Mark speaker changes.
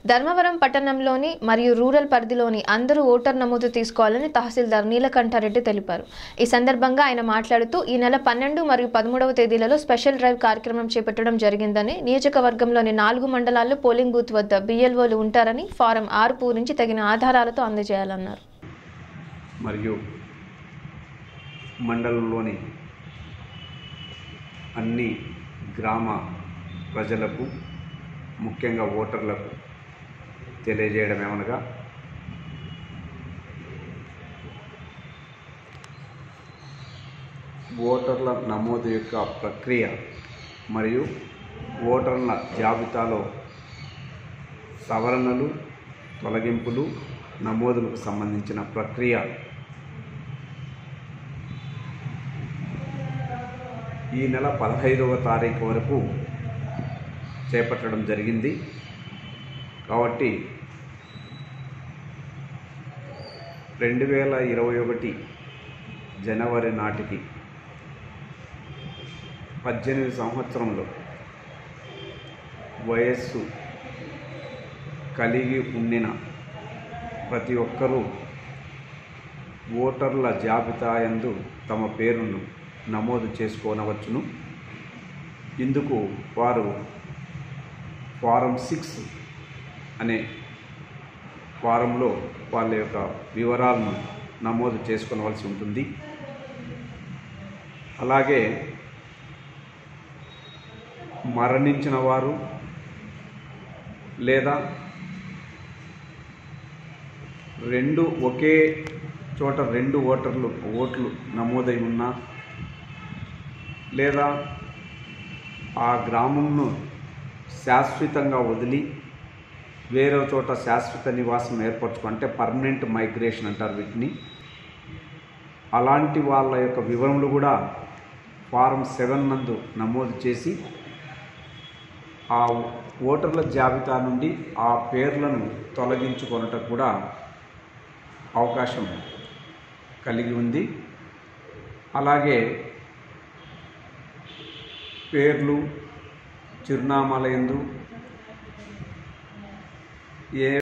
Speaker 1: ధర్మవరం పట్టణంలోని మరియు రూరల్ పరిధిలోని అందరూ ఓటర్ నమోదు తీసుకోవాలని తహసీల్దార్ నీలకంఠారెడ్డి తెలిపారు ఈ సందర్భంగా ఆయన మాట్లాడుతూ ఈ నెల పన్నెండు మరియు పదమూడవ తేదీలలో స్పెషల్ డ్రైవ్ కార్యక్రమం చేపట్టడం జరిగిందని నియోజకవర్గంలోని నాలుగు మండలాల్లో పోలింగ్ బూత్ వద్ద బిఎల్ఓలు ఉంటారని ఫారం ఆరు పూరించి తగిన ఆధారాలతో అందజేయాలన్నారు
Speaker 2: మరియు మండలంలోని అన్ని గ్రామ ప్రజలకు ముఖ్యంగా ఓటర్లకు తెలియజేయడం ఏమనగా ఓటర్ల నమోదు యొక్క ప్రక్రియ మరియు ఓటర్ల జాబితాలో సవరణలు తొలగింపులు నమోదులకు సంబంధించిన ప్రక్రియ ఈ నెల పదహైదవ తారీఖు వరకు చేపట్టడం జరిగింది కాబట్టి రెండు వేల ఇరవై ఒకటి జనవరి నాటికి పద్దెనిమిది సంవత్సరంలో వయస్సు కలిగి ఉండిన ప్రతి ఒక్కరూ ఓటర్ల జాబితా యందు తమ పేరును నమోదు చేసుకోనవచ్చును ఇందుకు వారు ఫారం సిక్స్ అనే ఫారంలో వాళ్ళ యొక్క వివరాలను నమోదు చేసుకోవలసి ఉంటుంది అలాగే మరణించిన వారు లేదా రెండు ఒకే చోట రెండు ఓటర్లు ఓట్లు నమోదై ఉన్నా లేదా ఆ గ్రామంను శాశ్వతంగా వదిలి వేరే చోట శాశ్వత నివాసం ఏర్పరచుకుంటే పర్మనెంట్ మైగ్రేషన్ అంటారు వీటిని అలాంటి వాళ్ళ యొక్క వివరములు కూడా ఫారం సెవెన్ నందు నమోదు చేసి ఆ ఓటర్ల జాబితా నుండి ఆ పేర్లను తొలగించుకొనటం కూడా అవకాశం కలిగి ఉంది అలాగే పేర్లు చిరునామాల యందు ఏ